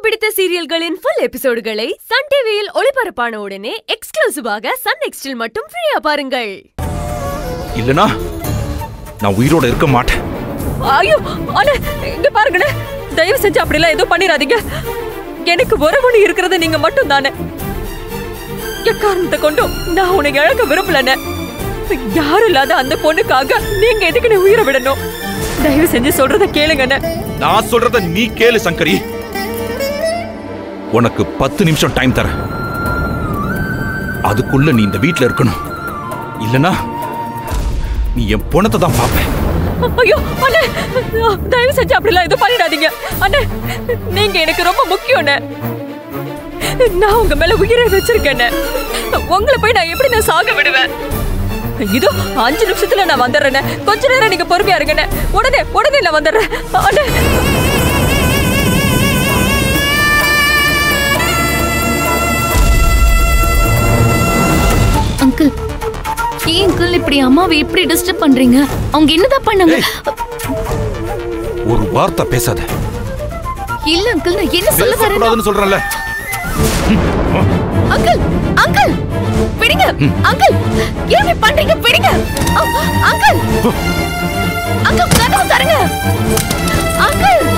பிடித்த சீரியல்களின் full எபிசோடுகளை Sun டிவியில் ஒளிபரப்பான உடனே எக்ஸ்க்ளூசிவாக சன் நெக்ஸ்டில் மட்டும் ஃப்ரீயா பாருங்கள் இல்லனா நான் உயிரோட இருக்க மாட்டேன் ஐயோ அண்ணே இங்க பாருங்கண்ணே தயவு செஞ்சு அப்படிலாம் எதுவும் பண்ணிடாதீங்க எனக்கு உறவுன்னு இருக்கிறது நீங்க மட்டும் தானே எக்காரணத்தை கொண்டும் நான் உன்னை இழக்க விரும்பலண்ணே யாரும் இல்லாத அந்த பொண்ணுக்காக நீங்க எதுக்கு நீ உயிரை விடணும் தயவு செஞ்சு சொல்றத கேளுங்கண்ணே நான் சொல்றத நீ கேளு சங்கரி உனக்கு பத்து நிமிஷம் டைம் தரேன் அதுக்குள்ள நீ இந்த வீட்ல இருக்கணும் இல்லனா நீ என் பொணத்தை தான் பார்ப்பேன் ஐயோ அண்ணே தயவு செஞ்சு அப்படிலாம் எதுவும் பண்ணிடாதீங்க அண்ணே நீங்க எனக்கு ரொம்ப முக்கியம் அண்ணே நான் உங்க மேல உயிரை வச்சிருக்கேன் உங்களை போய் நான் எப்படி நான் சாக விடுவேன் இதோ அஞ்சு நிமிஷத்துல நான் வந்துடுறேன் கொஞ்ச நேரம் நீங்க பொறுமையா இருங்கண்ணே உடனே உடனே நான் வந்துடுறேன் அண்ணே அங்கிள் ஏன் அங்கிள் இப்படி அம்மாவை எப்படி டிஸ்டர்ப் பண்றீங்க அவங்க என்னதான் பண்ணாங்க ஒரு வார்த்தை பேசாத இல்ல அங்கிள் நான் என்ன சொல்ல வரேன் பேசக்கூடாதுன்னு சொல்றேன்ல அங்கிள் அங்கிள் விடுங்க அங்கிள் ஏன் இப்படி பண்றீங்க விடுங்க அ- அங்கிள் அங்கிள் கதவு தரங்க அங்கிள்